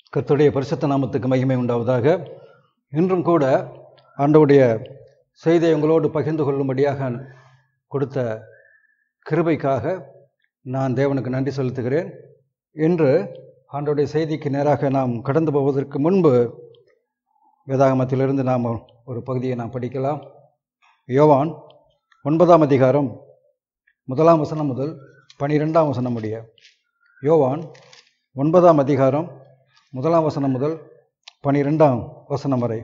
கர்த்தருடைய பரிசுத்த நாமத்துக்கு மகிமை உண்டாவதாக இன்றும் கூட ஆண்டவுடைய செய்தியை உங்களோடு பகிர்ந்து கொள்ளும்படியாக கொடுத்த கிருபைக்காக நான் தேவனுக்கு நன்றி செலுத்துகிறேன் இன்று ஆண்டோடைய செய்திக்கு நேராக நாம் கடந்து போவதற்கு முன்பு வேதாகமத்திலிருந்து நாம் ஒரு பகுதியை நாம் படிக்கலாம் யோவான் ஒன்பதாம் அதிகாரம் முதலாம் வசனம் முதல் பனிரெண்டாம் வசனம் முடிய யோவான் ஒன்பதாம் அதிகாரம் முதலாம் வசனம் முதல் பனிரெண்டாம் வசனம் வரை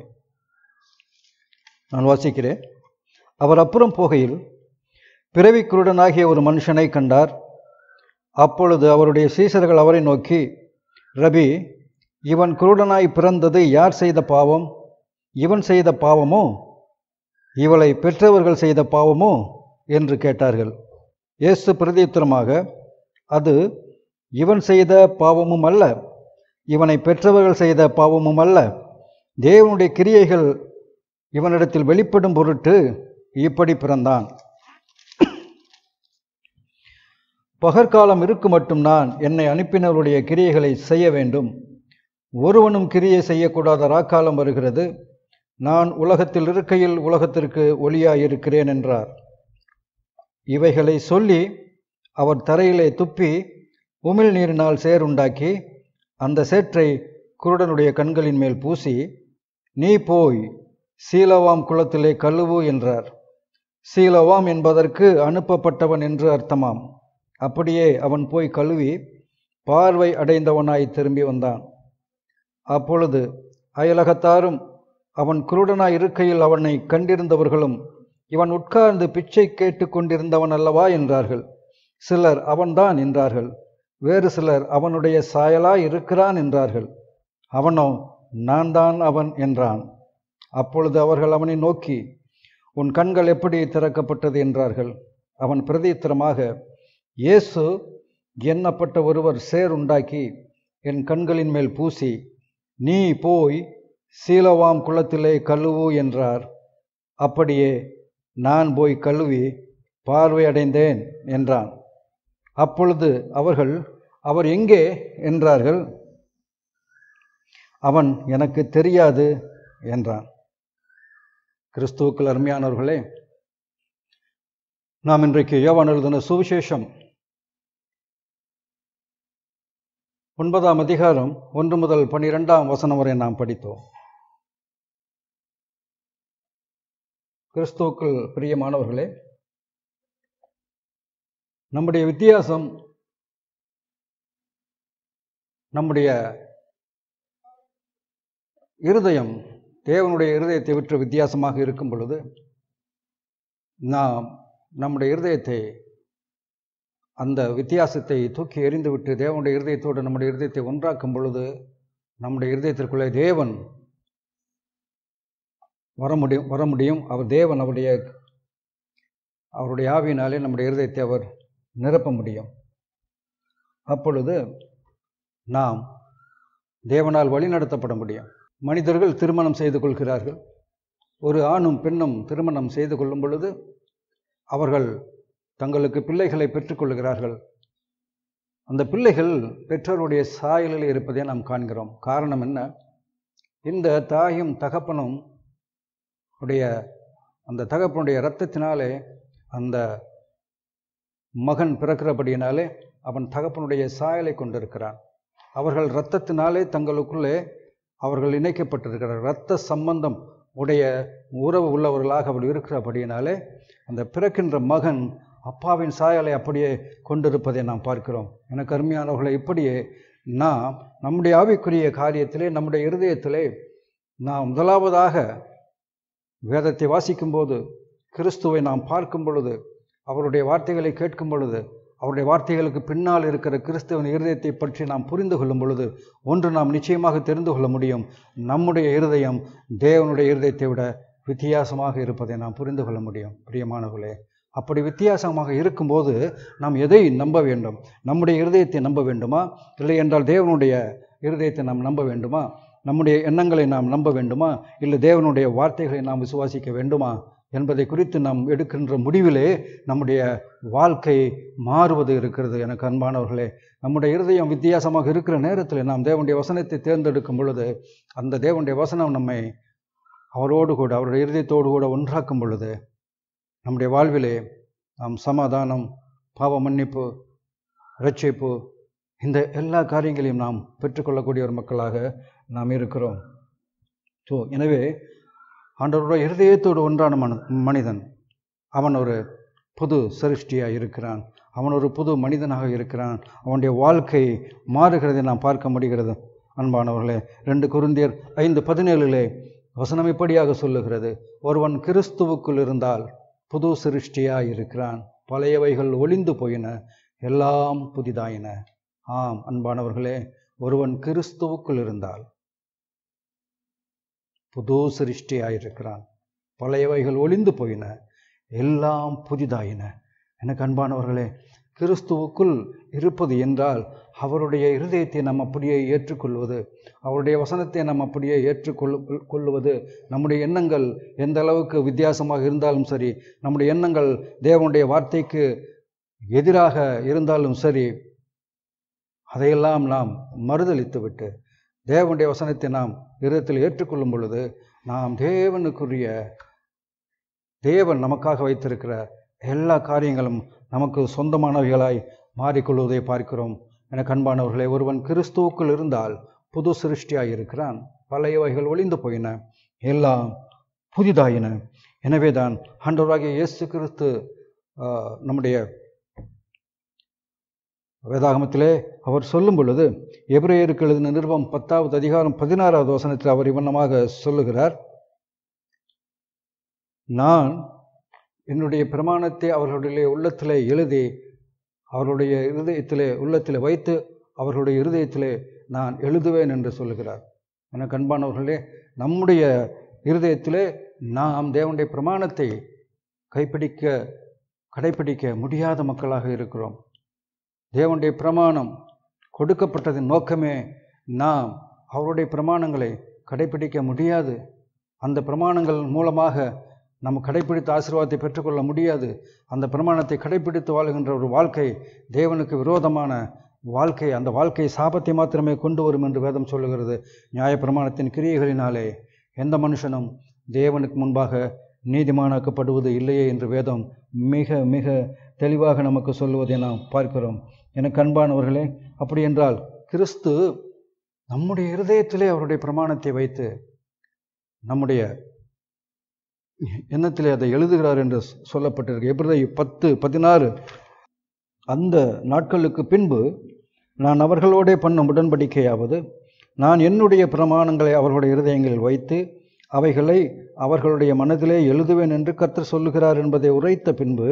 நான் வாசிக்கிறேன் அவர் அப்புறம் போகையில் பிறவி குருடனாகிய ஒரு மனுஷனை கண்டார் அப்பொழுது அவருடைய சீசர்கள் அவரை நோக்கி ரபி இவன் குருடனாய் பிறந்தது யார் செய்த பாவம் இவன் செய்த பாவமோ இவளை பெற்றவர்கள் செய்த பாவமோ என்று கேட்டார்கள் இயேசு பிரதியுத்தரமாக அது இவன் செய்த பாவமும் அல்ல இவனை பெற்றவர்கள் செய்த பாவமும் அல்ல தேவனுடைய கிரியைகள் இவனிடத்தில் வெளிப்படும் பொருட்டு இப்படி பிறந்தான் பகற்காலம் இருக்கு மட்டும் நான் என்னை அனுப்பினவருடைய கிரியைகளை செய்ய வேண்டும் ஒருவனும் கிரியை செய்யக்கூடாத ராக்காலம் வருகிறது நான் உலகத்தில் இருக்கையில் உலகத்திற்கு ஒளியாயிருக்கிறேன் என்றார் இவைகளை சொல்லி அவர் தரையிலே துப்பி உமிழ் நீரினால் சேருண்டாக்கி அந்த சேற்றை குருடனுடைய கண்களின் மேல் பூசி நீ போய் சீலவாம் குளத்திலே கழுவு என்றார் சீலவாம் என்பதற்கு அனுப்பப்பட்டவன் என்று அர்த்தமாம் அப்படியே அவன் போய் கழுவி பார்வை அடைந்தவனாய் திரும்பி வந்தான் அப்பொழுது அயலகத்தாரும் அவன் குருடனாய் இருக்கையில் அவனை கண்டிருந்தவர்களும் இவன் உட்கார்ந்து பிச்சை கேட்டு கொண்டிருந்தவன் அல்லவா என்றார்கள் சிலர் அவன்தான் என்றார்கள் வேறு சிலர் அவனுடைய சாயலாய் இருக்கிறான் என்றார்கள் அவனோ நான் தான் அவன் என்றான் அப்பொழுது அவர்கள் அவனை நோக்கி உன் கண்கள் எப்படி திறக்கப்பட்டது என்றார்கள் அவன் பிரதித்திரமாக இயேசு எண்ணப்பட்ட ஒருவர் சேர் உண்டாக்கி என் கண்களின் மேல் பூசி நீ போய் சீலவாம் குளத்திலே கழுவு என்றார் அப்படியே நான் போய் கழுவி பார்வை அடைந்தேன் என்றான் அப்பொழுது அவர்கள் அவர் எங்கே என்றார்கள் அவன் எனக்கு தெரியாது என்றான் கிறிஸ்துவுக்கள் அருமையானவர்களே நாம் இன்றைக்கு யோவான் எழுதின சுவிசேஷம் ஒன்பதாம் அதிகாரம் ஒன்று முதல் பனிரெண்டாம் வசனம் வரை நாம் படித்தோம் கிறிஸ்துவுக்கள் பிரியமானவர்களே நம்முடைய வித்தியாசம் நம்முடைய இருதயம் தேவனுடைய இருதயத்தை விற்று வித்தியாசமாக இருக்கும் பொழுது நாம் நம்முடைய இருதயத்தை அந்த வித்தியாசத்தை தூக்கி எறிந்துவிட்டு தேவனுடைய இருதயத்தோடு நம்முடைய இருதயத்தை ஒன்றாக்கும் பொழுது நம்முடைய இருதயத்திற்குள்ளே தேவன் வர முடியும் வர முடியும் அவர் தேவன் அவருடைய அவருடைய ஆவியினாலே நம்முடைய இருதயத்தை அவர் நிரப்ப முடியும் அப்பொழுது நாம் தேவனால் வழிநடத்தப்பட முடியும் மனிதர்கள் திருமணம் செய்து கொள்கிறார்கள் ஒரு ஆணும் பெண்ணும் திருமணம் செய்து கொள்ளும் பொழுது அவர்கள் தங்களுக்கு பிள்ளைகளை பெற்றுக்கொள்கிறார்கள் அந்த பிள்ளைகள் பெற்றோருடைய சாயலில் இருப்பதை நாம் காண்கிறோம் காரணம் என்ன இந்த தாயும் தகப்பனும் உடைய அந்த தகப்பனுடைய இரத்தத்தினாலே அந்த மகன் பிறக்கிறபடியினாலே அவன் தகப்பனுடைய சாயலை கொண்டிருக்கிறான் அவர்கள் இரத்தத்தினாலே தங்களுக்குள்ளே அவர்கள் இணைக்கப்பட்டிருக்கிறார் இரத்த சம்பந்தம் உடைய உறவு உள்ளவர்களாக அவள் இருக்கிறபடியினாலே அந்த பிறக்கின்ற மகன் அப்பாவின் சாயலை அப்படியே கொண்டிருப்பதை நாம் பார்க்கிறோம் எனக்கு அருமையானவர்களை இப்படியே நாம் நம்முடைய ஆவிக்குரிய காரியத்திலே நம்முடைய இருதயத்திலே நாம் முதலாவதாக வேதத்தை வாசிக்கும்போது கிறிஸ்துவை நாம் பார்க்கும் பொழுது அவருடைய வார்த்தைகளை கேட்கும் பொழுது அவருடைய வார்த்தைகளுக்கு பின்னால் இருக்கிற கிறிஸ்துவன் இருதயத்தை பற்றி நாம் புரிந்து கொள்ளும் பொழுது ஒன்று நாம் நிச்சயமாக தெரிந்து கொள்ள முடியும் நம்முடைய இருதயம் தேவனுடைய இருதயத்தை விட வித்தியாசமாக இருப்பதை நாம் புரிந்து கொள்ள முடியும் பிரியமானவர்களே அப்படி வித்தியாசமாக இருக்கும்போது நாம் எதை நம்ப வேண்டும் நம்முடைய இருதயத்தை நம்ப வேண்டுமா இல்லை என்றால் தேவனுடைய இருதயத்தை நாம் நம்ப வேண்டுமா நம்முடைய எண்ணங்களை நாம் நம்ப வேண்டுமா இல்லை தேவனுடைய வார்த்தைகளை நாம் விசுவாசிக்க வேண்டுமா என்பதை குறித்து நாம் எடுக்கின்ற முடிவிலே நம்முடைய வாழ்க்கை மாறுவது இருக்கிறது எனக்கு அன்பானவர்களே நம்முடைய இருதயம் வித்தியாசமாக இருக்கிற நேரத்தில் நாம் தேவனுடைய வசனத்தை தேர்ந்தெடுக்கும் பொழுது அந்த தேவனுடைய வசனம் நம்மை அவரோடு கூட அவருடைய இருதயத்தோடு கூட ஒன்றாக்கும் பொழுது நம்முடைய வாழ்விலே நாம் சமாதானம் பாவ மன்னிப்பு இரட்சிப்பு இந்த எல்லா காரியங்களையும் நாம் பெற்றுக்கொள்ளக்கூடிய ஒரு மக்களாக நாம் இருக்கிறோம் ஸோ எனவே ஆண்டவருடைய இருதயத்தோடு ஒன்றான மன மனிதன் அவன் ஒரு புது சிருஷ்டியாக இருக்கிறான் அவன் ஒரு புது மனிதனாக இருக்கிறான் அவனுடைய வாழ்க்கை மாறுகிறதை நாம் பார்க்க முடிகிறது அன்பானவர்களே ரெண்டு குருந்தியர் ஐந்து பதினேழிலே வசனம் இப்படியாக சொல்லுகிறது ஒருவன் கிறிஸ்துவுக்குள் இருந்தால் புது சிருஷ்டியாய் இருக்கிறான் பழையவைகள் ஒளிந்து போயின எல்லாம் புதிதாயின ஆம் அன்பானவர்களே ஒருவன் கிறிஸ்துவுக்குள் இருந்தால் புது சிருஷ்டியாயிருக்கிறான் பழையவைகள் ஒளிந்து போயின எல்லாம் புதிதாயின எனக்கு அன்பானவர்களே கிறிஸ்துவுக்குள் இருப்பது என்றால் அவருடைய இருதயத்தை நாம் அப்படியே ஏற்றுக்கொள்வது அவருடைய வசனத்தை நாம் அப்படியே ஏற்றுக்கொள்ளு கொள்ளுவது நம்முடைய எண்ணங்கள் எந்த அளவுக்கு வித்தியாசமாக இருந்தாலும் சரி நம்முடைய எண்ணங்கள் தேவனுடைய வார்த்தைக்கு எதிராக இருந்தாலும் சரி அதையெல்லாம் நாம் மறுதளித்து விட்டு தேவனுடைய வசனத்தை நாம் இருதயத்தில் ஏற்றுக்கொள்ளும் பொழுது நாம் தேவனுக்குரிய தேவன் நமக்காக வைத்திருக்கிற எல்லா காரியங்களும் நமக்கு சொந்தமானவைகளாய் மாறிக்கொள்வதை பார்க்கிறோம் என கண்பானவர்களே ஒருவன் கிறிஸ்துவுக்குள் இருந்தால் புது சிருஷ்டியாய் இருக்கிறான் பழையவைகள் ஒளிந்து போயின எல்லாம் புதிதாயின எனவேதான் ஆண்டவராகிய இயேசு கிறிஸ்து நம்முடைய வேதாகமத்திலே அவர் சொல்லும் பொழுது எபிரேயருக்கு எழுதின நிருபம் பத்தாவது அதிகாரம் பதினாறாவது வசனத்தில் அவர் இவண்ணமாக சொல்லுகிறார் நான் என்னுடைய பிரமாணத்தை அவர்களுடைய உள்ளத்திலே எழுதி அவர்களுடைய இருதயத்திலே உள்ளத்திலே வைத்து அவர்களுடைய இருதயத்திலே நான் எழுதுவேன் என்று சொல்லுகிறார் என கண்பானவர்களே நம்முடைய இருதயத்திலே நாம் தேவனுடைய பிரமாணத்தை கைப்பிடிக்க கடைப்பிடிக்க முடியாத மக்களாக இருக்கிறோம் தேவனுடைய பிரமாணம் கொடுக்கப்பட்டதின் நோக்கமே நாம் அவருடைய பிரமாணங்களை கடைப்பிடிக்க முடியாது அந்த பிரமாணங்கள் மூலமாக நம்ம கடைப்பிடித்த ஆசீர்வாதத்தை பெற்றுக்கொள்ள முடியாது அந்த பிரமாணத்தை கடைப்பிடித்து வாழ்கின்ற ஒரு வாழ்க்கை தேவனுக்கு விரோதமான வாழ்க்கை அந்த வாழ்க்கை சாபத்தை மாத்திரமே கொண்டு வரும் என்று வேதம் சொல்லுகிறது நியாயப்பிரமாணத்தின் கிரியைகளினாலே எந்த மனுஷனும் தேவனுக்கு முன்பாக நீதிமானாக்கப்படுவது இல்லையே என்று வேதம் மிக மிக தெளிவாக நமக்கு சொல்லுவதை நாம் பார்க்கிறோம் எனக்கு அன்பானவர்களே அப்படி என்றால் கிறிஸ்து நம்முடைய இருதயத்திலே அவருடைய பிரமாணத்தை வைத்து நம்முடைய எண்ணத்திலே அதை எழுதுகிறார் என்று சொல்லப்பட்டிருக்கு எபிரதை பத்து பதினாறு அந்த நாட்களுக்கு பின்பு நான் அவர்களோடே பண்ணும் உடன்படிக்கையாவது நான் என்னுடைய பிரமாணங்களை அவர்களுடைய இருதயங்களில் வைத்து அவைகளை அவர்களுடைய மனதிலே எழுதுவேன் என்று கர்த்தர் சொல்லுகிறார் என்பதை உரைத்த பின்பு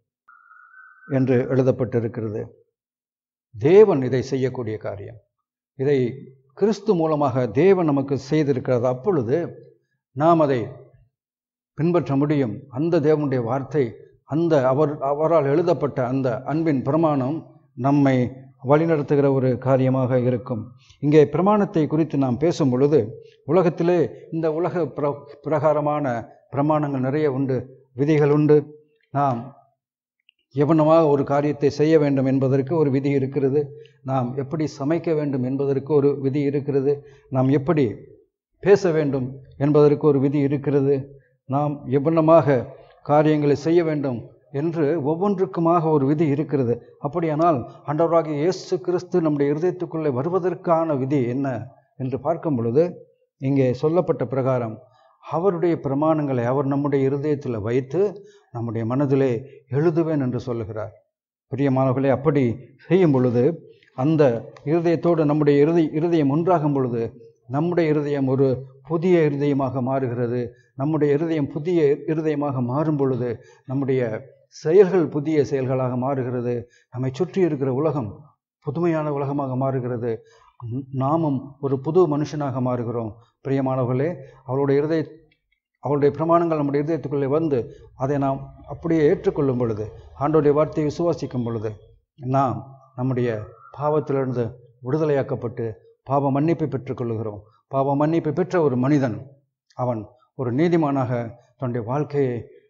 என்று எழுதப்பட்டிருக்கிறது தேவன் இதை செய்யக்கூடிய காரியம் இதை கிறிஸ்து மூலமாக தேவன் நமக்கு செய்திருக்கிறது அப்பொழுது நாம் அதை பின்பற்ற முடியும் அந்த தேவனுடைய வார்த்தை அந்த அவர் அவரால் எழுதப்பட்ட அந்த அன்பின் பிரமாணம் நம்மை வழிநடத்துகிற ஒரு காரியமாக இருக்கும் இங்கே பிரமாணத்தை குறித்து நாம் பேசும் பொழுது உலகத்திலே இந்த உலக பிர பிரகாரமான பிரமாணங்கள் நிறைய உண்டு விதிகள் உண்டு நாம் எவனமாக ஒரு காரியத்தை செய்ய வேண்டும் என்பதற்கு ஒரு விதி இருக்கிறது நாம் எப்படி சமைக்க வேண்டும் என்பதற்கு ஒரு விதி இருக்கிறது நாம் எப்படி பேச வேண்டும் என்பதற்கு ஒரு விதி இருக்கிறது நாம் எவ்வண்ணமாக காரியங்களை செய்ய வேண்டும் என்று ஒவ்வொன்றுக்குமாக ஒரு விதி இருக்கிறது அப்படியானால் ஆண்டவராகிய இயேசு கிறிஸ்து நம்முடைய இருதயத்துக்குள்ளே வருவதற்கான விதி என்ன என்று பார்க்கும் பொழுது இங்கே சொல்லப்பட்ட பிரகாரம் அவருடைய பிரமாணங்களை அவர் நம்முடைய இருதயத்தில் வைத்து நம்முடைய மனதிலே எழுதுவேன் என்று சொல்லுகிறார் பிரியமானவர்களே அப்படி செய்யும் பொழுது அந்த இருதயத்தோடு நம்முடைய இருதய இருதயம் ஒன்றாகும் பொழுது நம்முடைய இருதயம் ஒரு புதிய இருதயமாக மாறுகிறது நம்முடைய இருதயம் புதிய இருதயமாக மாறும் பொழுது நம்முடைய செயல்கள் புதிய செயல்களாக மாறுகிறது நம்மை சுற்றி இருக்கிற உலகம் புதுமையான உலகமாக மாறுகிறது நாமும் ஒரு புது மனுஷனாக மாறுகிறோம் பிரியமானவர்களே அவருடைய இருதய அவருடைய பிரமாணங்கள் நம்முடைய இருதயத்துக்குள்ளே வந்து அதை நாம் அப்படியே ஏற்றுக்கொள்ளும் பொழுது ஆண்டோடைய வார்த்தையை விசுவாசிக்கும் பொழுது நாம் நம்முடைய பாவத்திலிருந்து விடுதலையாக்கப்பட்டு பாவ மன்னிப்பை பெற்றுக்கொள்ளுகிறோம் பாவ மன்னிப்பை பெற்ற ஒரு மனிதன் அவன் ஒரு நீதிமானாக தன்னுடைய வாழ்க்கையை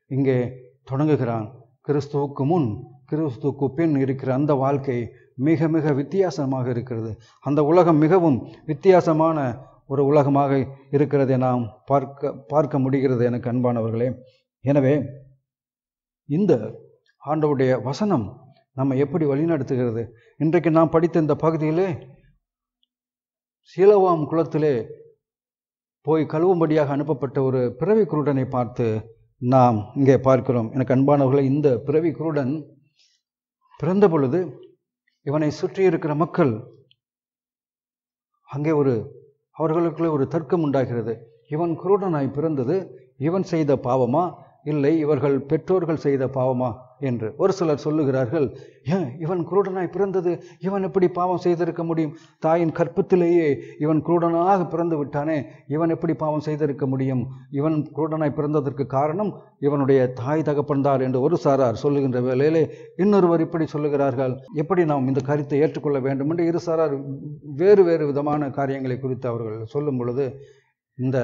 இங்கே தொடங்குகிறான் கிறிஸ்துவுக்கு முன் கிறிஸ்துவுக்கு பின் இருக்கிற அந்த வாழ்க்கை மிக மிக வித்தியாசமாக இருக்கிறது அந்த உலகம் மிகவும் வித்தியாசமான ஒரு உலகமாக இருக்கிறதை நாம் பார்க்க பார்க்க முடிகிறது எனக்கு அன்பானவர்களே எனவே இந்த ஆண்டவுடைய வசனம் நம்ம எப்படி வழிநடத்துகிறது இன்றைக்கு நாம் படித்த இந்த பகுதியிலே சீலவாம் குளத்திலே போய் கழுவும்படியாக அனுப்பப்பட்ட ஒரு பிறவி குருடனை பார்த்து நாம் இங்கே பார்க்கிறோம் எனக்கு அன்பானவர்களை இந்த பிறவி குருடன் பிறந்த பொழுது இவனை சுற்றி இருக்கிற மக்கள் அங்கே ஒரு அவர்களுக்குள்ளே ஒரு தர்க்கம் உண்டாகிறது இவன் குருடனாய் பிறந்தது இவன் செய்த பாவமா இல்லை இவர்கள் பெற்றோர்கள் செய்த பாவமா என்று ஒரு சிலர் சொல்லுகிறார்கள் ஏன் இவன் குருடனாய் பிறந்தது இவன் எப்படி பாவம் செய்திருக்க முடியும் தாயின் கற்பத்திலேயே இவன் குருடனாக பிறந்து விட்டானே இவன் எப்படி பாவம் செய்திருக்க முடியும் இவன் குருடனாய் பிறந்ததற்கு காரணம் இவனுடைய தாய் தகப்பன்தார் என்று ஒரு சாரார் சொல்லுகின்ற வேளையிலே இன்னொருவர் இப்படி சொல்லுகிறார்கள் எப்படி நாம் இந்த கருத்தை ஏற்றுக்கொள்ள வேண்டும் என்று இரு சாரார் வேறு வேறு விதமான காரியங்களை குறித்து அவர்கள் சொல்லும் பொழுது இந்த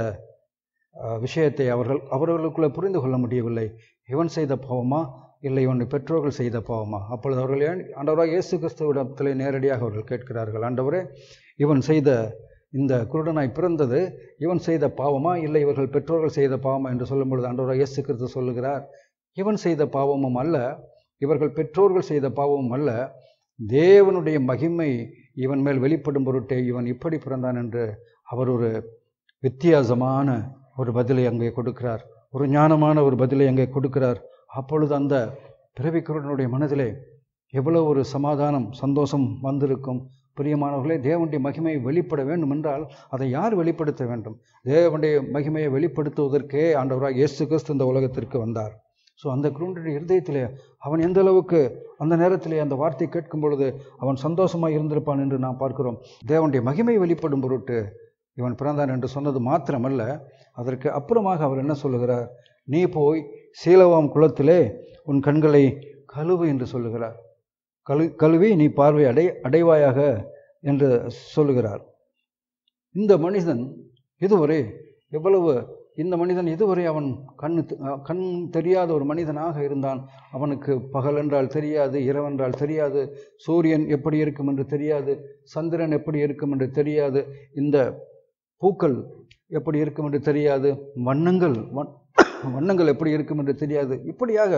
அஹ், விஷயத்தை அவர்கள் அவர்களுக்குள்ளே புரிந்து கொள்ள முடியவில்லை இவன் செய்த பாவமா இல்லை இவன் பெற்றோர்கள் செய்த பாவமா அப்பொழுது அவர்கள் ஏன் ஆண்டவராக இயேசு கிறிஸ்துவிடத்திலே நேரடியாக அவர்கள் கேட்கிறார்கள் ஆண்டவரே இவன் செய்த இந்த குருடனாய் பிறந்தது இவன் செய்த பாவமா இல்லை இவர்கள் பெற்றோர்கள் செய்த பாவமா என்று சொல்லும் பொழுது ஆண்டவராக இயேசு கிறிஸ்து சொல்லுகிறார் இவன் செய்த பாவமும் அல்ல இவர்கள் பெற்றோர்கள் செய்த பாவமும் அல்ல தேவனுடைய மகிமை இவன் மேல் வெளிப்படும் பொருட்டே இவன் இப்படி பிறந்தான் என்று அவர் ஒரு வித்தியாசமான ஒரு பதிலை அங்கே கொடுக்கிறார் ஒரு ஞானமான ஒரு பதிலை அங்கே கொடுக்கிறார் அப்பொழுது அந்த பிறவிக்குருடனுடைய மனதிலே எவ்வளவு ஒரு சமாதானம் சந்தோஷம் வந்திருக்கும் பிரியமானவர்களே தேவனுடைய மகிமை வெளிப்பட வேண்டும் என்றால் அதை யார் வெளிப்படுத்த வேண்டும் தேவனுடைய மகிமையை வெளிப்படுத்துவதற்கே ஆண்டவராக இயேசு கிறிஸ்து இந்த உலகத்திற்கு வந்தார் ஸோ அந்த குருடனுடைய இருதயத்திலே அவன் எந்த அளவுக்கு அந்த நேரத்திலே அந்த வார்த்தை கேட்கும் பொழுது அவன் சந்தோஷமாக இருந்திருப்பான் என்று நாம் பார்க்கிறோம் தேவனுடைய மகிமை வெளிப்படும் பொருட்டு இவன் பிறந்தான் என்று சொன்னது மாத்திரமல்ல அதற்கு அப்புறமாக அவர் என்ன சொல்லுகிறார் நீ போய் சீலவாம் குளத்திலே உன் கண்களை கழுவு என்று சொல்லுகிறார் கழு கழுவி நீ பார்வை அடை அடைவாயாக என்று சொல்லுகிறார் இந்த மனிதன் இதுவரை எவ்வளவு இந்த மனிதன் இதுவரை அவன் கண்ணு தெ- அஹ் கண் தெரியாத ஒரு மனிதனாக இருந்தான் அவனுக்கு பகல் என்றால் தெரியாது இரவென்றால் தெரியாது சூரியன் எப்படி இருக்கும் என்று தெரியாது சந்திரன் எப்படி இருக்கும் என்று தெரியாது இந்த பூக்கள் எப்படி இருக்கும் என்று தெரியாது வண்ணங்கள் வண்- வண்ணங்கள் எப்படி இருக்கும் என்று தெரியாது இப்படியாக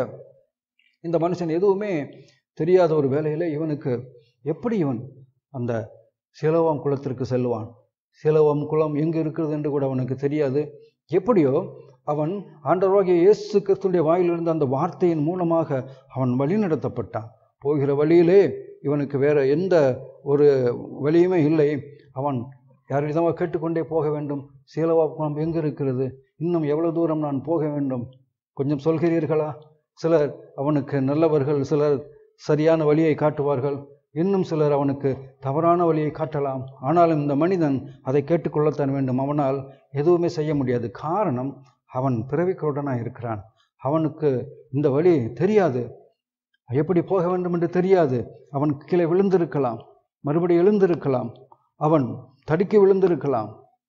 இந்த மனுஷன் எதுவுமே தெரியாத ஒரு வேலையில் இவனுக்கு எப்படி இவன் அந்த சிலவாம் குளத்திற்கு செல்வான் சிலவாம் குளம் எங்கு இருக்கிறது என்று கூட அவனுக்கு தெரியாது எப்படியோ அவன் ஆண்டவராகிய இயேசு கிறிஸ்துடைய வாயிலிருந்து அந்த வார்த்தையின் மூலமாக அவன் வழிநடத்தப்பட்டான் போகிற வழியிலே இவனுக்கு வேற எந்த ஒரு வழியுமே இல்லை அவன் யாரிடமாக கேட்டுக்கொண்டே போக வேண்டும் சீலவா குளம் எங்கு இருக்கிறது இன்னும் எவ்வளவு தூரம் நான் போக வேண்டும் கொஞ்சம் சொல்கிறீர்களா சிலர் அவனுக்கு நல்லவர்கள் சிலர் சரியான வழியை காட்டுவார்கள் இன்னும் சிலர் அவனுக்கு தவறான வழியை காட்டலாம் ஆனாலும் இந்த மனிதன் அதை கேட்டுக்கொள்ளத்தான் வேண்டும் அவனால் எதுவுமே செய்ய முடியாது காரணம் அவன் பிறவிக்குருடனாக இருக்கிறான் அவனுக்கு இந்த வழி தெரியாது எப்படி போக வேண்டும் என்று தெரியாது அவன் கீழே விழுந்திருக்கலாம் மறுபடியும் எழுந்திருக்கலாம் அவன் தடுக்கி விழுந்திருக்கலாம்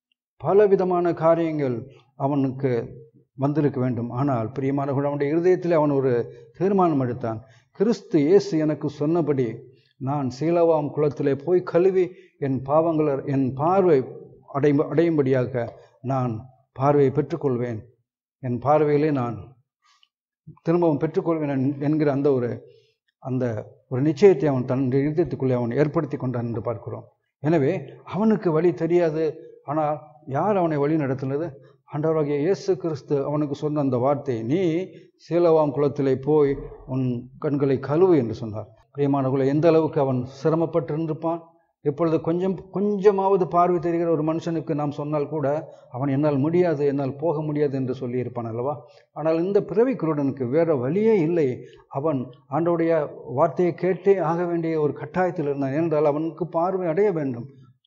பலவிதமான காரியங்கள் அவனுக்கு வந்திருக்க வேண்டும் ஆனால் பிரியமானவர்கள் அவனுடைய இருதயத்தில் அவன் ஒரு தீர்மானம் எடுத்தான் கிறிஸ்து இயேசு எனக்கு சொன்னபடி நான் சீலவாம் குளத்திலே போய் கழுவி என் பாவங்களை என் பார்வை அடை அடையும்படியாக நான் பார்வையை பெற்றுக்கொள்வேன் என் பார்வையிலே நான் திரும்பவும் பெற்றுக்கொள்வேன் என்- என்கிற அந்த ஒரு அந்த ஒரு நிச்சயத்தை அவன் தன் இருதயத்துக்குள்ளே அவன் ஏற்படுத்தி கொண்டான் என்று பார்க்கிறோம் எனவே அவனுக்கு வழி தெரியாது ஆனால் யார் அவனை வழி நடத்தினது ஆண்டவராகிய இயேசு கிறிஸ்து அவனுக்கு சொன்ன அந்த வார்த்தை நீ சீலவாம் குளத்திலே போய் உன் கண்களை கழுவு என்று சொன்னார் பிரியமானவர்களை எந்த அளவுக்கு அவன் சிரமப்பட்டு இருந்திருப்பான் இப்பொழுது கொஞ்சம் கொஞ்சமாவது பார்வை தெரிகிற ஒரு மனுஷனுக்கு நாம் சொன்னால் கூட அவன் என்னால் முடியாது என்னால் போக முடியாது என்று சொல்லியிருப்பான் அல்லவா ஆனால் இந்த பிறவி குருடனுக்கு வேற வழியே இல்லை அவன் ஆண்டோடைய வார்த்தையை கேட்டே ஆக வேண்டிய ஒரு கட்டாயத்தில் இருந்தான் ஏனென்றால் அவனுக்கு பார்வை அடைய வேண்டும்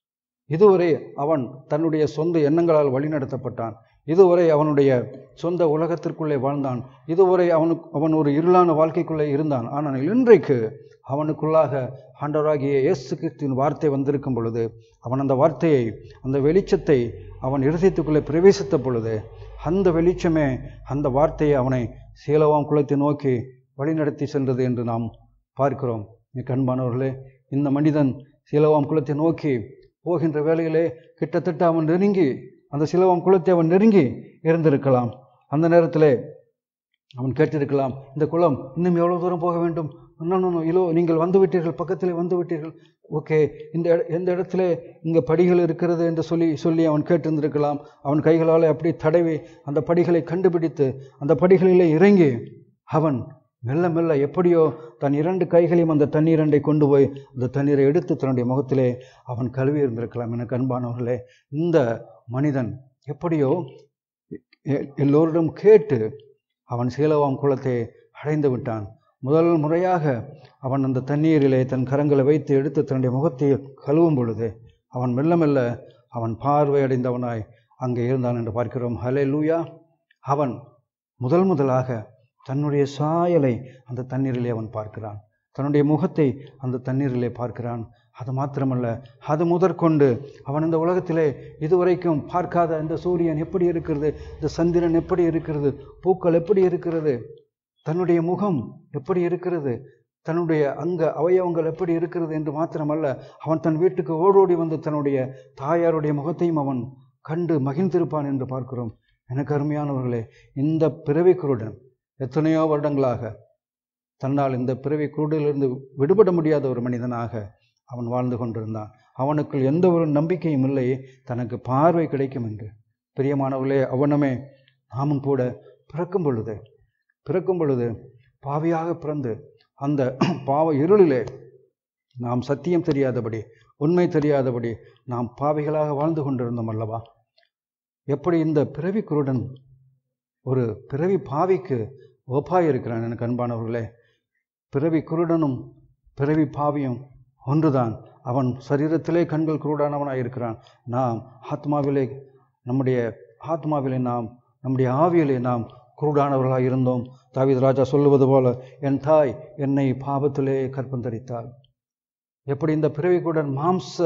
இதுவரை அவன் தன்னுடைய சொந்த எண்ணங்களால் வழிநடத்தப்பட்டான் இதுவரை அவனுடைய சொந்த உலகத்திற்குள்ளே வாழ்ந்தான் இதுவரை அவனுக்கு அவன் ஒரு இருளான வாழ்க்கைக்குள்ளே இருந்தான் ஆனால் இன்றைக்கு அவனுக்குள்ளாக ஆண்டவராகிய இயேசு கிறிஸ்துவின் வார்த்தை வந்திருக்கும் பொழுது அவன் அந்த வார்த்தையை அந்த வெளிச்சத்தை அவன் இருதயத்துக்குள்ளே பிரவேசித்த பொழுது அந்த வெளிச்சமே அந்த வார்த்தையை அவனை சீலவாம் குளத்தை நோக்கி வழிநடத்தி சென்றது என்று நாம் பார்க்கிறோம் மிக அன்பானவர்களே இந்த மனிதன் சீலவாம் குளத்தை நோக்கி போகின்ற வேளையிலே கிட்டத்தட்ட அவன் நெருங்கி அந்த சிலவாம் குளத்தை அவன் நெருங்கி இருந்திருக்கலாம் அந்த நேரத்திலே அவன் கேட்டிருக்கலாம் இந்த குளம் இன்னும் எவ்வளோ தூரம் போக வேண்டும் இன்னும் இல்லோ நீங்கள் வந்து விட்டீர்கள் பக்கத்திலே வந்து விட்டீர்கள் ஓகே இந்த இட- எந்த இடத்துல இங்கே படிகள் இருக்கிறது என்று சொல்லி சொல்லி அவன் கேட்டிருந்திருக்கலாம் அவன் கைகளால் அப்படி தடவி அந்த படிகளை கண்டுபிடித்து அந்த படிகளிலே இறங்கி அவன் மெல்ல மெல்ல எப்படியோ தன் இரண்டு கைகளையும் அந்த தண்ணீரண்டை கொண்டு போய் அந்த தண்ணீரை எடுத்து தன்னுடைய முகத்திலே அவன் கழுவி இருந்திருக்கலாம் எனக்கு அன்பானவர்களே இந்த மனிதன் எப்படியோ எ- எல்லோரிடம் கேட்டு அவன் சீலவாம் குளத்தை அடைந்து விட்டான் முதல் முறையாக அவன் அந்த தண்ணீரிலே தன் கரங்களை வைத்து எடுத்து தன்னுடைய முகத்தை கழுவும் பொழுது அவன் மெல்ல மெல்ல அவன் பார்வை அடைந்தவனாய் அங்கே இருந்தான் என்று பார்க்கிறோம் ஹலே லூயா அவன் முதல் முதலாக தன்னுடைய சாயலை அந்த தண்ணீரிலே அவன் பார்க்கிறான் தன்னுடைய முகத்தை அந்த தண்ணீரிலே பார்க்கிறான் அது மாத்திரமல்ல அது முதற்கொண்டு அவன் இந்த உலகத்திலே இதுவரைக்கும் பார்க்காத இந்த சூரியன் எப்படி இருக்கிறது இந்த சந்திரன் எப்படி இருக்கிறது பூக்கள் எப்படி இருக்கிறது தன்னுடைய முகம் எப்படி இருக்கிறது தன்னுடைய அங்க அவயவங்கள் எப்படி இருக்கிறது என்று மாத்திரமல்ல அவன் தன் வீட்டுக்கு ஓடோடி வந்து தன்னுடைய தாயாருடைய முகத்தையும் அவன் கண்டு மகிழ்ந்திருப்பான் என்று பார்க்கிறோம் எனக்கு அருமையானவர்களே இந்த பிறவி குருடன் எத்தனையோ வருடங்களாக தன்னால் இந்த பிறவி குருடிலிருந்து விடுபட முடியாத ஒரு மனிதனாக அவன் வாழ்ந்து கொண்டிருந்தான் அவனுக்குள் எந்த ஒரு நம்பிக்கையும் இல்லை தனக்கு பார்வை கிடைக்கும் என்று பிரியமானவர்களே அவனமே நாமும் கூட பிறக்கும் பொழுது பிறக்கும் பொழுது பாவியாக பிறந்து அந்த பாவ இருளிலே நாம் சத்தியம் தெரியாதபடி உண்மை தெரியாதபடி நாம் பாவிகளாக வாழ்ந்து கொண்டிருந்தோம் அல்லவா எப்படி இந்த பிறவி குருடன் ஒரு பிறவி பாவிக்கு ஒப்பாய் இருக்கிறான் எனக்கு அன்பானவர்களே பிறவி குருடனும் பிறவி பாவியும் ஒன்றுதான் அவன் சரீரத்திலே கண்கள் குருடானவனாய் இருக்கிறான் நாம் ஆத்மாவிலே நம்முடைய ஆத்மாவிலே நாம் நம்முடைய ஆவியிலே நாம் குருடானவர்களாக இருந்தோம் தாவீது ராஜா சொல்லுவது போல என் தாய் என்னை பாவத்திலே கற்பந்தரித்தாள் எப்படி இந்த பிறவி குருடன் மாம்ச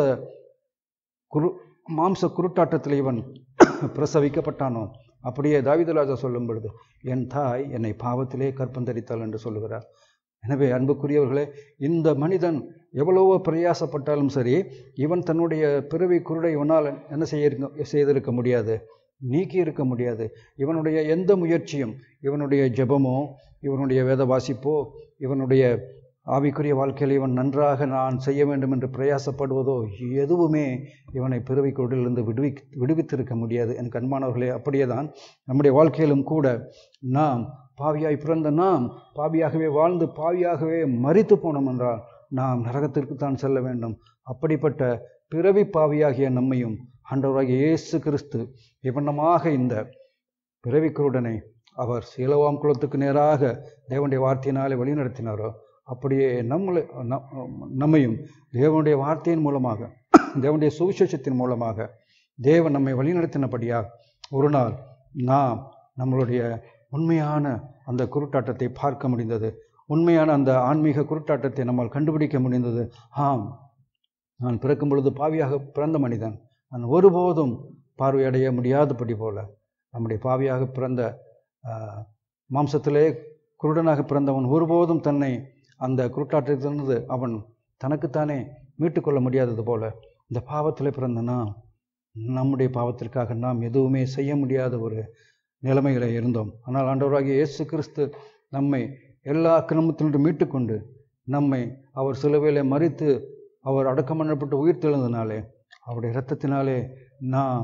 குரு மாம்ச குருட்டாட்டத்தில் இவன் பிரசவிக்கப்பட்டானோ அப்படியே தாவீது ராஜா சொல்லும் பொழுது என் தாய் என்னை பாவத்திலே கற்பந்தரித்தாள் என்று சொல்லுகிறார் எனவே அன்புக்குரியவர்களே இந்த மனிதன் எவ்வளவோ பிரயாசப்பட்டாலும் சரி இவன் தன்னுடைய பிறவி குருடை இவனால் என்ன செய்ய செய்திருக்க முடியாது நீக்கி இருக்க முடியாது இவனுடைய எந்த முயற்சியும் இவனுடைய ஜெபமோ இவனுடைய வேத வாசிப்போ இவனுடைய ஆவிக்குரிய வாழ்க்கையில் இவன் நன்றாக நான் செய்ய வேண்டும் என்று பிரயாசப்படுவதோ எதுவுமே இவனை பிறவி குருடிலிருந்து விடுவி விடுவித்திருக்க முடியாது எனக்கு அன்பானவர்களே அப்படியே தான் நம்முடைய வாழ்க்கையிலும் கூட நாம் பாவியாய் பிறந்த நாம் பாவியாகவே வாழ்ந்து பாவியாகவே மரித்து போனோம் என்றால் நாம் நரகத்திற்கு தான் செல்ல வேண்டும் அப்படிப்பட்ட பிறவி பாவியாகிய நம்மையும் ஆண்டவராகிய இயேசு கிறிஸ்து இவண்ணமாக இந்த பிறவிக்குருடனை அவர் சீலவாம் குளத்துக்கு நேராக தேவனுடைய வார்த்தையினாலே வழிநடத்தினாரோ அப்படியே நம்மளை நம்- நம்மையும் தேவனுடைய வார்த்தையின் மூலமாக தேவனுடைய சுவிசேஷத்தின் மூலமாக தேவன் நம்மை வழிநடத்தினபடியாக ஒரு நாள் நாம் நம்மளுடைய உண்மையான அந்த குருட்டாட்டத்தை பார்க்க முடிந்தது உண்மையான அந்த ஆன்மீக குருட்டாட்டத்தை நம்மால் கண்டுபிடிக்க முடிந்தது ஆம் நான் பிறக்கும் பொழுது பாவியாக பிறந்த மனிதன் நான் ஒருபோதும் பார்வையடைய முடியாதபடி போல நம்முடைய பாவியாக பிறந்த ஆஹ், மாம்சத்திலே குருடனாக பிறந்தவன் ஒருபோதும் தன்னை அந்த குருட்டாட்டத்திலிருந்து அவன் தனக்குத்தானே மீட்டுக்கொள்ள முடியாதது போல இந்த பாவத்தில் பிறந்த நாம் நம்முடைய பாவத்திற்காக நாம் எதுவுமே செய்ய முடியாத ஒரு நிலைமையில இருந்தோம் ஆனால் ஆண்டவராகிய இயேசு கிறிஸ்து நம்மை எல்லா அக்கிரமத்திலிருந்து மீட்டுக்கொண்டு நம்மை அவர் சிலுவையிலே மறித்து அவர் அடக்கம் பண்ணப்பட்டு உயிர் தெழுந்ததினாலே அவருடைய இரத்தத்தினாலே நான்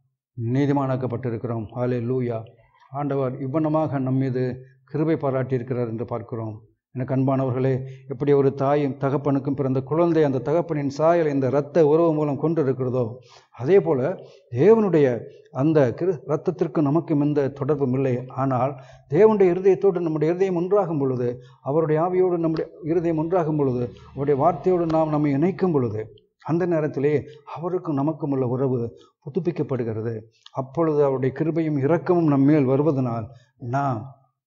நீதிமானாக்கப்பட்டிருக்கிறோம் ஹாலே லூயா ஆண்டவர் இவ்வண்ணமாக நம் மீது கிருபை பாராட்டியிருக்கிறார் என்று பார்க்கிறோம் எனக்கு அன்பானவர்களே எப்படி ஒரு தாயும் தகப்பனுக்கும் பிறந்த குழந்தை அந்த தகப்பனின் சாயல் இந்த இரத்த உறவு மூலம் கொண்டிருக்கிறதோ அதே போல தேவனுடைய அந்த கிரு இரத்தத்திற்கு நமக்கும் எந்த தொடர்பும் இல்லை ஆனால் தேவனுடைய இருதயத்தோடு நம்முடைய இருதயம் ஒன்றாகும் பொழுது அவருடைய ஆவியோடு நம்முடைய இருதயம் ஒன்றாகும் பொழுது அவருடைய வார்த்தையோடு நாம் நம்மை இணைக்கும் பொழுது அந்த நேரத்திலே அவருக்கும் நமக்கும் உள்ள உறவு புதுப்பிக்கப்படுகிறது அப்பொழுது அவருடைய கிருபையும் இரக்கமும் நம் மேல் வருவதனால் நாம்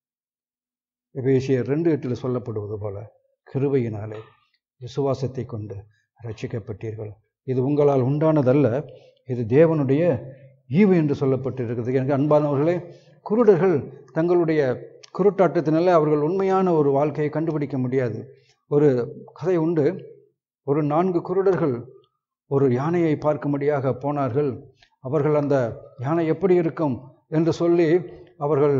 எபேசியர் ரெண்டு எட்டில் சொல்லப்படுவது போல கிருபையினாலே விசுவாசத்தை கொண்டு ரட்சிக்கப்பட்டீர்கள் இது உங்களால் உண்டானதல்ல இது தேவனுடைய ஈவு என்று சொல்லப்பட்டிருக்கிறது எனக்கு அன்பானவர்களே குருடர்கள் தங்களுடைய குருட்டாட்டத்தினால அவர்கள் உண்மையான ஒரு வாழ்க்கையை கண்டுபிடிக்க முடியாது ஒரு கதை உண்டு ஒரு நான்கு குருடர்கள் ஒரு யானையை பார்க்கும்படியாக போனார்கள் அவர்கள் அந்த யானை எப்படி இருக்கும் என்று சொல்லி அவர்கள்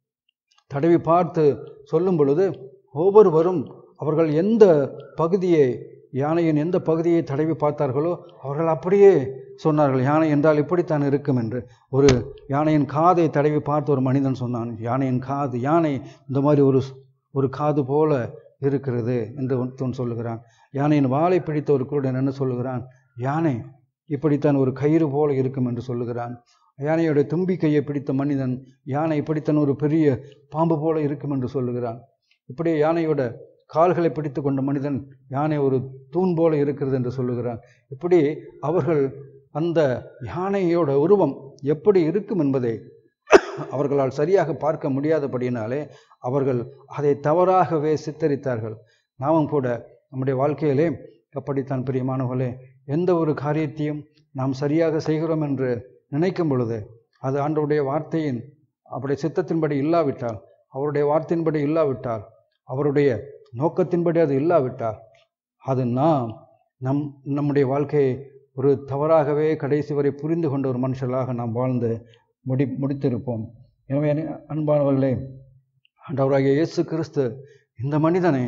தடவி பார்த்து சொல்லும் பொழுது ஒவ்வொருவரும் அவர்கள் எந்த பகுதியை யானையின் எந்த பகுதியை தடவி பார்த்தார்களோ அவர்கள் அப்படியே சொன்னார்கள் யானை என்றால் இப்படித்தான் இருக்கும் என்று ஒரு யானையின் காதை தடவி பார்த்து ஒரு மனிதன் சொன்னான் யானையின் காது யானை இந்த மாதிரி ஒரு ஒரு காது போல இருக்கிறது என்று ஒருத்தன் சொல்லுகிறான் யானையின் வாளை பிடித்த ஒரு குருடன் என்ன சொல்லுகிறான் யானை இப்படித்தான் ஒரு கயிறு போல இருக்கும் என்று சொல்லுகிறான் யானையோட தும்பிக்கையை பிடித்த மனிதன் யானை இப்படித்தான் ஒரு பெரிய பாம்பு போல இருக்கும் என்று சொல்லுகிறான் இப்படியே யானையோட கால்களை பிடித்து கொண்ட மனிதன் யானை ஒரு தூண் போல இருக்கிறது என்று சொல்லுகிறான் இப்படி அவர்கள் அந்த யானையோட உருவம் எப்படி இருக்கும் என்பதை அவர்களால் சரியாக பார்க்க முடியாதபடியினாலே அவர்கள் அதை தவறாகவே சித்தரித்தார்கள் நாமும் கூட நம்முடைய வாழ்க்கையிலே அப்படித்தான் பிரியமானவர்களே எந்த ஒரு காரியத்தையும் நாம் சரியாக செய்கிறோம் என்று நினைக்கும் பொழுது அது ஆண்டவருடைய வார்த்தையின் அவருடைய சித்தத்தின்படி இல்லாவிட்டால் அவருடைய வார்த்தையின்படி இல்லாவிட்டால் அவருடைய நோக்கத்தின்படி அது இல்லாவிட்டால் அது நாம் நம் நம்முடைய வாழ்க்கையை ஒரு தவறாகவே கடைசி வரை புரிந்து கொண்ட ஒரு மனுஷர்களாக நாம் வாழ்ந்து முடி முடித்திருப்போம் எனவே அன்பானவர்களே ஆண்டவராகிய இயேசு கிறிஸ்து இந்த மனிதனை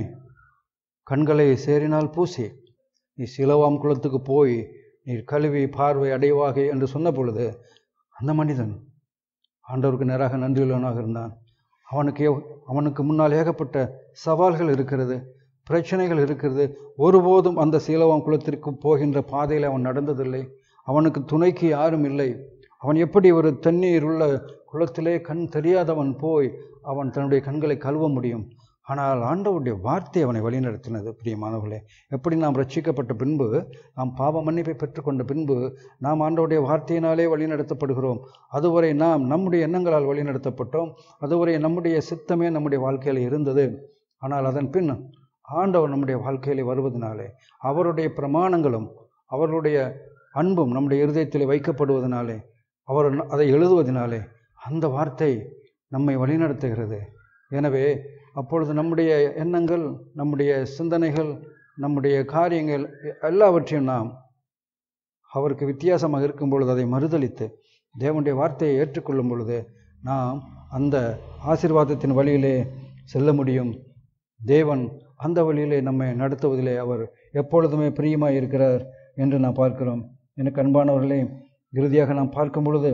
கண்களை சேரினால் பூசி நீ சிலவாம் குளத்துக்கு போய் நீ கழுவி பார்வை அடைவாக என்று சொன்ன பொழுது அந்த மனிதன் ஆண்டவருக்கு நேராக நன்றியுள்ளவனாக இருந்தான் அவனுக்கு அவனுக்கு முன்னால் ஏகப்பட்ட சவால்கள் இருக்கிறது பிரச்சனைகள் இருக்கிறது ஒருபோதும் அந்த சீலவாம் குளத்திற்கு போகின்ற பாதையில் அவன் நடந்ததில்லை அவனுக்கு துணைக்கு யாரும் இல்லை அவன் எப்படி ஒரு தண்ணீர் உள்ள குளத்திலே கண் தெரியாதவன் போய் அவன் தன்னுடைய கண்களை கழுவ முடியும் ஆனால் ஆண்டவருடைய வார்த்தை அவனை வழிநடத்தினது பிரியமானவர்களே எப்படி நாம் ரட்சிக்கப்பட்ட பின்பு நாம் பாவ மன்னிப்பை பெற்றுக்கொண்ட பின்பு நாம் ஆண்டவருடைய வார்த்தையினாலே வழிநடத்தப்படுகிறோம் அதுவரை நாம் நம்முடைய எண்ணங்களால் வழிநடத்தப்பட்டோம் அதுவரை நம்முடைய சித்தமே நம்முடைய வாழ்க்கையில் இருந்தது ஆனால் அதன் பின் ஆண்டவர் நம்முடைய வாழ்க்கையிலே வருவதனாலே அவருடைய பிரமாணங்களும் அவருடைய அன்பும் நம்முடைய இருதயத்தில் வைக்கப்படுவதனாலே அவர் அதை எழுதுவதனாலே அந்த வார்த்தை நம்மை வழிநடத்துகிறது எனவே அப்பொழுது நம்முடைய எண்ணங்கள் நம்முடைய சிந்தனைகள் நம்முடைய காரியங்கள் எல்லாவற்றையும் நாம் அவருக்கு வித்தியாசமாக இருக்கும் பொழுது அதை மறுதளித்து தேவனுடைய வார்த்தையை ஏற்றுக்கொள்ளும் பொழுது நாம் அந்த ஆசிர்வாதத்தின் வழியிலே செல்ல முடியும் தேவன் அந்த வழியிலே நம்மை நடத்துவதிலே அவர் எப்பொழுதுமே பிரியமாக இருக்கிறார் என்று நாம் பார்க்கிறோம் எனக்கு அன்பானவர்களே இறுதியாக நாம் பார்க்கும் பொழுது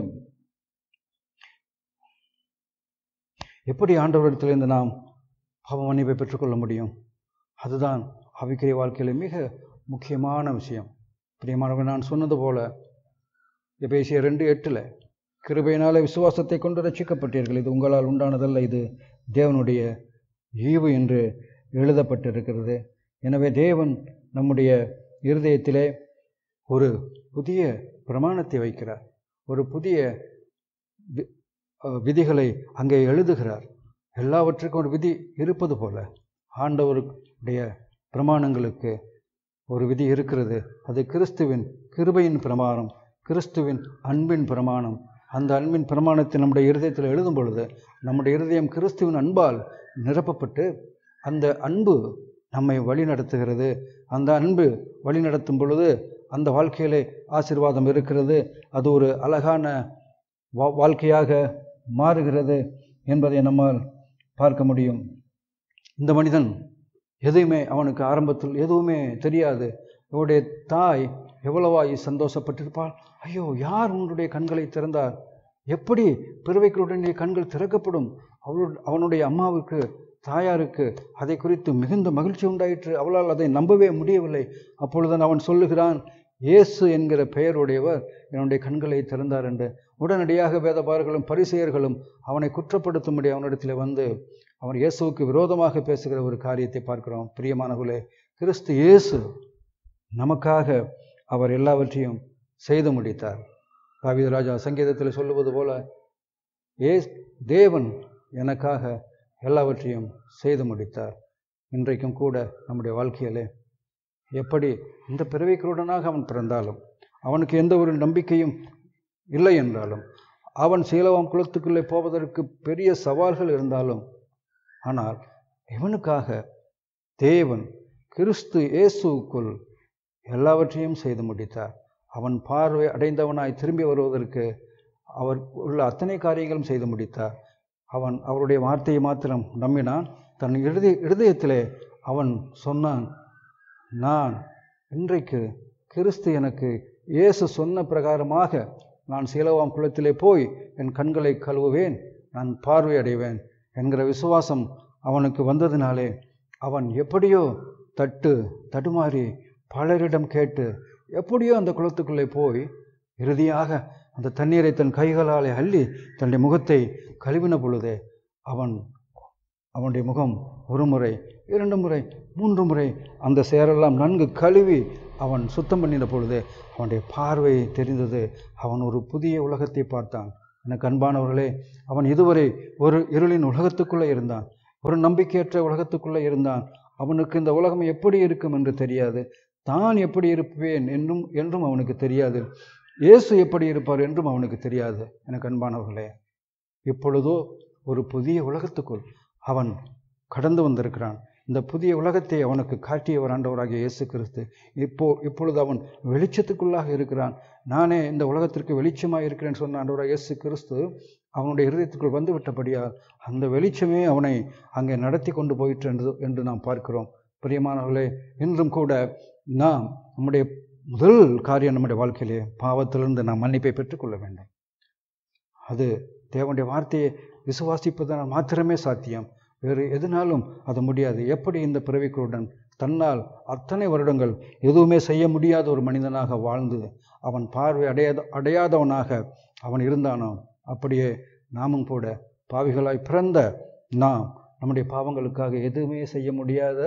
எப்படி ஆண்டவரிடத்திலிருந்து நாம் பாவ மன்னிப்பை பெற்றுக்கொள்ள முடியும் அதுதான் ஆவிக்கிரிய வாழ்க்கையில் மிக முக்கியமான விஷயம் பிரியமானவர்கள் நான் சொன்னது போல எபேசிய ரெண்டு எட்டில் கிருபையினாலே விசுவாசத்தை கொண்டு ரட்சிக்கப்பட்டீர்கள் இது உங்களால் உண்டானதல்ல இது தேவனுடைய ஈவு என்று எழுதப்பட்டிருக்கிறது எனவே தேவன் நம்முடைய இருதயத்திலே ஒரு புதிய பிரமாணத்தை வைக்கிறார் ஒரு புதிய விதிகளை அங்கே எழுதுகிறார் எல்லாவற்றுக்கும் ஒரு விதி இருப்பது போல ஆண்டவருடைய பிரமாணங்களுக்கு ஒரு விதி இருக்கிறது அது கிறிஸ்துவின் கிருபையின் பிரமாணம் கிறிஸ்துவின் அன்பின் பிரமாணம் அந்த அன்பின் பிரமாணத்தை நம்முடைய இருதயத்தில் எழுதும் பொழுது நம்முடைய இருதயம் கிறிஸ்துவின் அன்பால் நிரப்பப்பட்டு அந்த அன்பு நம்மை வழி நடத்துகிறது அந்த அன்பு வழி நடத்தும் பொழுது அந்த வாழ்க்கையிலே ஆசிர்வாதம் இருக்கிறது அது ஒரு அழகான வா வாழ்க்கையாக மாறுகிறது என்பதை நம்மால் பார்க்க முடியும் இந்த மனிதன் எதையுமே அவனுக்கு ஆரம்பத்தில் எதுவுமே தெரியாது இவருடைய தாய் எவ்வளவாய் சந்தோஷப்பட்டிருப்பாள் ஐயோ யார் உன்னுடைய கண்களை திறந்தார் எப்படி பிறவைகளுடைய கண்கள் திறக்கப்படும் அவளு அவனுடைய அம்மாவுக்கு தாயாருக்கு அதை குறித்து மிகுந்த மகிழ்ச்சி உண்டாயிற்று அவளால் அதை நம்பவே முடியவில்லை அப்பொழுது அவன் சொல்லுகிறான் இயேசு என்கிற பெயருடையவர் என்னுடைய கண்களை திறந்தார் என்று உடனடியாக வேதபாரர்களும் பரிசெயர்களும் அவனை குற்றப்படுத்தும்படி அவனிடத்தில் வந்து அவன் இயேசுவுக்கு விரோதமாக பேசுகிற ஒரு காரியத்தை பார்க்கிறோம் பிரியமானவர்களே கிறிஸ்து இயேசு நமக்காக அவர் எல்லாவற்றையும் செய்து முடித்தார் காவித ராஜா சங்கீதத்தில் சொல்லுவது போல ஏ தேவன் எனக்காக எல்லாவற்றையும் செய்து முடித்தார் இன்றைக்கும் கூட நம்முடைய வாழ்க்கையிலே எப்படி இந்த பிறவிகளுடனாக அவன் பிறந்தாலும் அவனுக்கு எந்த ஒரு நம்பிக்கையும் இல்லை என்றாலும் அவன் சீலவாம் குளத்துக்குள்ளே போவதற்கு பெரிய சவால்கள் இருந்தாலும் ஆனால் இவனுக்காக தேவன் கிறிஸ்து இயேசுக்குள் எல்லாவற்றையும் செய்து முடித்தார் அவன் பார்வை அடைந்தவனாய் திரும்பி வருவதற்கு அவர் உள்ள அத்தனை காரியங்களும் செய்து முடித்தார் அவன் அவருடைய வார்த்தையை மாத்திரம் நம்பினான் தன் இருதய இருதயத்திலே அவன் சொன்னான் நான் இன்றைக்கு கிறிஸ்து எனக்கு இயேசு சொன்ன பிரகாரமாக நான் சீலவாம் குளத்திலே போய் என் கண்களை கழுவுவேன் நான் பார்வை அடைவேன் என்கிற விசுவாசம் அவனுக்கு வந்ததினாலே அவன் எப்படியோ தட்டு தடுமாறி பலரிடம் கேட்டு எப்படியோ அந்த குளத்துக்குள்ளே போய் இறுதியாக அந்த தண்ணீரை தன் கைகளாலே அள்ளி தன்னுடைய முகத்தை கழுவின பொழுதே அவன் அவனுடைய முகம் ஒரு முறை இரண்டு முறை மூன்று முறை அந்த சேரெல்லாம் நன்கு கழுவி அவன் சுத்தம் பண்ணின பொழுது அவனுடைய பார்வை தெரிந்தது அவன் ஒரு புதிய உலகத்தை பார்த்தான் எனக்கு அன்பானவர்களே அவன் இதுவரை ஒரு இருளின் உலகத்துக்குள்ளே இருந்தான் ஒரு நம்பிக்கையற்ற உலகத்துக்குள்ளே இருந்தான் அவனுக்கு இந்த உலகம் எப்படி இருக்கும் என்று தெரியாது தான் எப்படி இருப்பேன் என்றும் என்றும் அவனுக்கு தெரியாது இயேசு எப்படி இருப்பார் என்றும் அவனுக்கு தெரியாது எனக்கு அன்பானவர்களே இப்பொழுதோ ஒரு புதிய உலகத்துக்குள் அவன் கடந்து வந்திருக்கிறான் இந்த புதிய உலகத்தை அவனுக்கு காட்டியவர் ஆண்டவராகிய இயேசு கிறிஸ்து இப்போ இப்பொழுது அவன் வெளிச்சத்துக்குள்ளாக இருக்கிறான் நானே இந்த உலகத்திற்கு வெளிச்சமாக இருக்கிறேன் சொன்ன ஆண்டவராக இயேசு கிறிஸ்து அவனுடைய இருதயத்துக்குள் வந்து விட்டபடியால் அந்த வெளிச்சமே அவனை அங்கே நடத்தி கொண்டு போயிற்று என்று என்று நாம் பார்க்கிறோம் பிரியமானவர்களே இன்றும் கூட நாம் நம்முடைய முதல் காரியம் நம்முடைய வாழ்க்கையிலே பாவத்திலிருந்து நாம் மன்னிப்பை பெற்றுக்கொள்ள வேண்டும் அது தேவனுடைய வார்த்தையை விசுவாசிப்பதனால் மாத்திரமே சாத்தியம் வேறு எதுனாலும் அது முடியாது எப்படி இந்த பிறவிக்குடன் தன்னால் அத்தனை வருடங்கள் எதுவுமே செய்ய முடியாத ஒரு மனிதனாக வாழ்ந்து அவன் பார்வை அடையாத அடையாதவனாக அவன் இருந்தானோ அப்படியே நாமும் கூட பாவிகளாய் பிறந்த நாம் நம்முடைய பாவங்களுக்காக எதுவுமே செய்ய முடியாத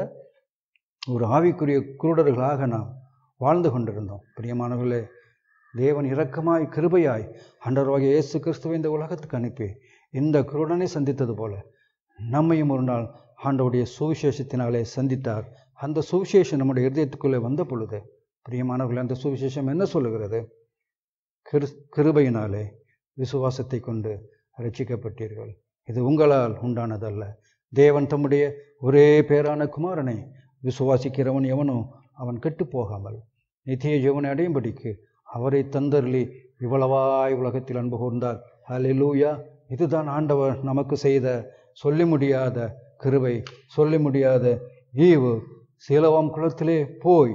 ஒரு ஆவிக்குரிய குருடர்களாக நாம் வாழ்ந்து கொண்டிருந்தோம் பிரியமானவர்களே தேவன் இரக்கமாய் கிருபையாய் அண்டர்வாகிய இயேசு கிறிஸ்துவை இந்த உலகத்துக்கு அனுப்பி இந்த குருடனை சந்தித்தது போல நம்மையும் ஒரு நாள் ஆண்டவுடைய சுவிசேஷத்தினாலே சந்தித்தார் அந்த சுவிசேஷம் நம்முடைய இருதயத்துக்குள்ளே வந்த பொழுது பிரியமானவர்களே அந்த சுவிசேஷம் என்ன சொல்லுகிறது கிரு கிருபையினாலே விசுவாசத்தை கொண்டு ரட்சிக்கப்பட்டீர்கள் இது உங்களால் உண்டானதல்ல தேவன் தம்முடைய ஒரே பேரான குமாரனை விசுவாசிக்கிறவன் எவனோ அவன் கெட்டு போகாமல் நித்திய ஜீவனை அடையும்படிக்கு அவரை தந்தருளி இவ்வளவாய் உலகத்தில் அன்பு கூர்ந்தார் ஹalleluya இதுதான் ஆண்டவர் நமக்கு செய்த சொல்லி முடியாத கிருபை சொல்லி முடியாத ஈவு சீலவாம் குளத்திலே போய்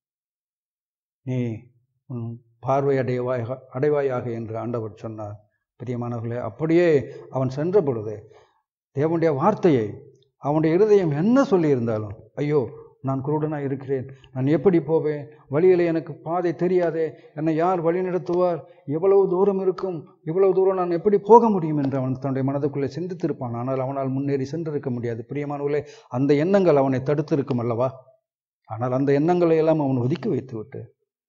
நீ உன் பார்வை அடைவாய் அடைவாயாக என்று ஆண்டவர் சொன்னார் பிரியமானவர்களே அப்படியே அவன் சென்ற பொழுது தேவனுடைய வார்த்தையை அவனுடைய இருதயம் என்ன சொல்லியிருந்தாலும் ஐயோ நான் குருடனாக இருக்கிறேன் நான் எப்படி போவேன் வழியில் எனக்கு பாதை தெரியாதே என்னை யார் வழி நடத்துவார் எவ்வளவு தூரம் இருக்கும் இவ்வளவு தூரம் நான் எப்படி போக முடியும் என்று அவன் தன்னுடைய மனதுக்குள்ளே சிந்தித்திருப்பான் ஆனால் அவனால் முன்னேறி சென்றிருக்க முடியாது பிரியமானவர்களே அந்த எண்ணங்கள் அவனை தடுத்திருக்கும் அல்லவா ஆனால் அந்த எண்ணங்களை எல்லாம் அவன் ஒதுக்கி வைத்து விட்டு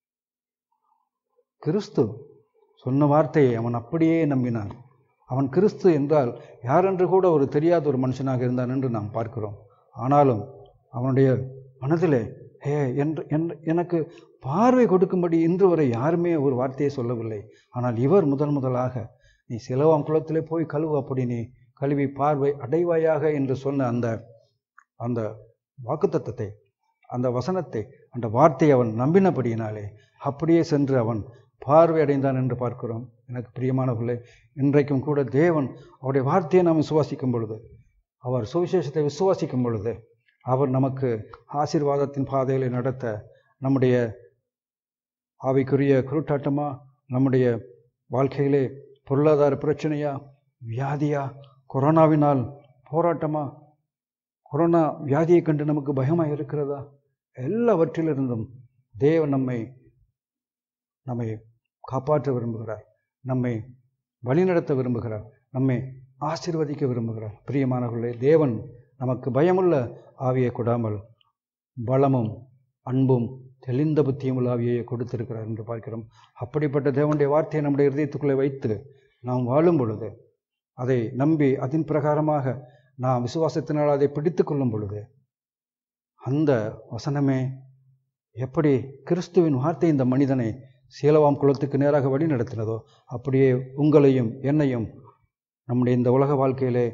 கிறிஸ்து சொன்ன வார்த்தையை அவன் அப்படியே நம்பினான் அவன் கிறிஸ்து என்றால் யாரென்று கூட ஒரு தெரியாத ஒரு மனுஷனாக இருந்தான் என்று நாம் பார்க்கிறோம் ஆனாலும் அவனுடைய மனதிலே ஹே என்று என்று எனக்கு பார்வை கொடுக்கும்படி இன்று வரை யாருமே ஒரு வார்த்தையை சொல்லவில்லை ஆனால் இவர் முதல் முதலாக நீ சிலவாம் குளத்திலே போய் கழுவு அப்படி நீ கழுவி பார்வை அடைவாயாக என்று சொன்ன அந்த அந்த வாக்குத்தத்தத்தை அந்த வசனத்தை அந்த வார்த்தையை அவன் நம்பினபடியினாலே அப்படியே சென்று அவன் பார்வை அடைந்தான் என்று பார்க்கிறோம் எனக்கு பிரியமானவர்களே இன்றைக்கும் கூட தேவன் அவருடைய வார்த்தையை நாம் விசுவாசிக்கும் பொழுது அவர் சுவிசேஷத்தை விசுவாசிக்கும் பொழுது அவர் நமக்கு ஆசீர்வாதத்தின் பாதைகளை நடத்த நம்முடைய ஆவிக்குரிய குருட்டாட்டமா நம்முடைய வாழ்க்கையிலே பொருளாதார பிரச்சனையா வியாதியா கொரோனாவினால் போராட்டமா கொரோனா வியாதியை கண்டு நமக்கு பயமாக இருக்கிறதா எல்லாவற்றிலிருந்தும் தேவன் நம்மை நம்மை காப்பாற்ற விரும்புகிறார் நம்மை வழிநடத்த விரும்புகிறார் நம்மை ஆசீர்வதிக்க விரும்புகிறார் பிரியமானவர்களே தேவன் நமக்கு பயமுள்ள ஆவியை கொடாமல் பலமும் அன்பும் தெளிந்த புத்தியும் உள்ள ஆவியை கொடுத்திருக்கிறார் என்று பார்க்கிறோம் அப்படிப்பட்ட தேவனுடைய வார்த்தையை நம்முடைய இருதயத்துக்குள்ளே வைத்து நாம் வாழும் பொழுது அதை நம்பி அதன் பிரகாரமாக நாம் விசுவாசத்தினால் அதை பிடித்து கொள்ளும் பொழுது அந்த வசனமே எப்படி கிறிஸ்துவின் வார்த்தை இந்த மனிதனை சீலவாம் குலத்துக்கு நேராக வழி நடத்தினதோ அப்படியே உங்களையும் என்னையும் நம்முடைய இந்த உலக வாழ்க்கையிலே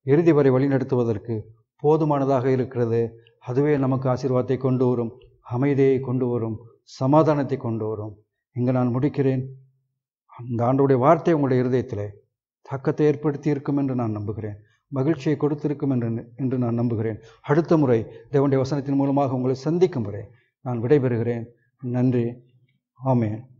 இறுதி வரை வழிநடத்துவதற்கு போதுமானதாக இருக்கிறது அதுவே நமக்கு ஆசீர்வாதத்தை கொண்டு வரும் அமைதியை கொண்டு வரும் சமாதானத்தை கொண்டு வரும் இங்கே நான் முடிக்கிறேன் அந்த ஆண்டுடைய வார்த்தை உங்களுடைய இருதயத்தில் தாக்கத்தை ஏற்படுத்தி இருக்கும் என்று நான் நம்புகிறேன் மகிழ்ச்சியை கொடுத்திருக்கும் என்று என்று நான் நம்புகிறேன் அடுத்த முறை தேவனுடைய வசனத்தின் மூலமாக உங்களை சந்திக்கும் வரை நான் விடைபெறுகிறேன் நன்றி ஆமென்